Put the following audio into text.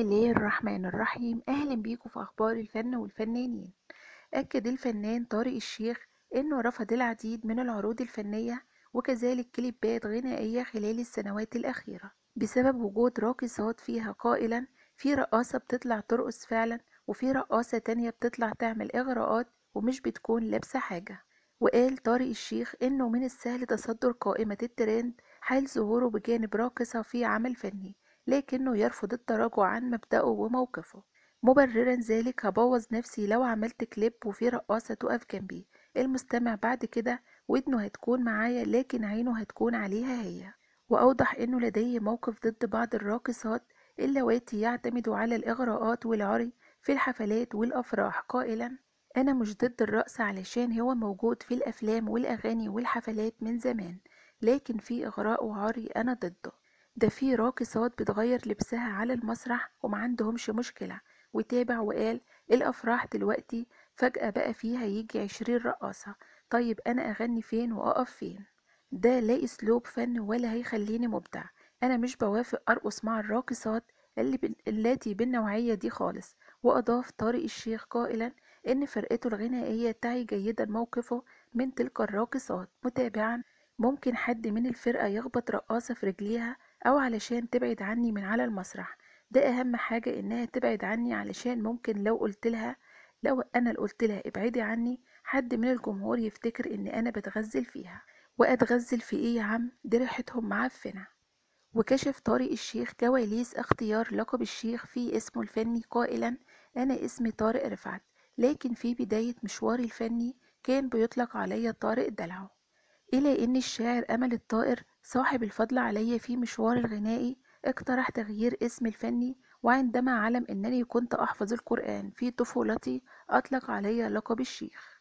الله الرحمن الرحيم أهلا بيكم في أخبار الفن والفنانين أكد الفنان طارق الشيخ أنه رفض العديد من العروض الفنية وكذلك كليبات غنائية خلال السنوات الأخيرة بسبب وجود راقصات فيها قائلا في رقاصة بتطلع ترقص فعلا وفي رقاصة تانية بتطلع تعمل إغراءات ومش بتكون لابسة حاجة وقال طارق الشيخ إنه من السهل تصدر قائمة الترند حال ظهوره بجانب راقصة في عمل فني لكنه يرفض التراجع عن مبدأه وموقفه مبررا ذلك هبوظ نفسي لو عملت كليب وفي رقاصة تقف جنبي المستمع بعد كده ودنه هتكون معايا لكن عينه هتكون عليها هي وأوضح إنه لديه موقف ضد بعض الراقصات اللواتي يعتمدوا على الإغراءات والعري في الحفلات والأفراح قائلا أنا مش ضد الرقص علشان هو موجود في الأفلام والأغاني والحفلات من زمان لكن في إغراء وعري أنا ضده ده في راقصات بتغير لبسها على المسرح ومعندهمش مشكلة وتابع وقال الأفراح دلوقتي فجأة بقى فيها يجي عشرين رقاصة طيب أنا أغني فين وأقف فين ده لا أسلوب فن ولا هيخليني مبدع أنا مش بوافق أرقص مع الراقصات اللي ب... التي بالنوعية دي خالص وأضاف طارق الشيخ قائلا إن فرقته الغنائية تعي جيدا موقفه من تلك الراقصات متابعا ممكن حد من الفرقة يخبط رقاصة في رجليها أو علشان تبعد عني من على المسرح ده أهم حاجة إنها تبعد عني علشان ممكن لو قلت لها لو أنا اللي قلت لها ابعدي عني حد من الجمهور يفتكر إن أنا بتغزل فيها وأتغزل في إيه يا عم دي ريحتهم معفنة وكشف طارق الشيخ كواليس اختيار لقب الشيخ في اسمه الفني قائلا أنا اسمي طارق رفعت لكن في بداية مشواري الفني كان بيطلق علي طارق دلعو إلى أن الشاعر أمل الطائر صاحب الفضل علي في مشوار الغنائي اقترح تغيير اسم الفني وعندما علم أنني كنت أحفظ القرآن في طفولتي أطلق علي لقب الشيخ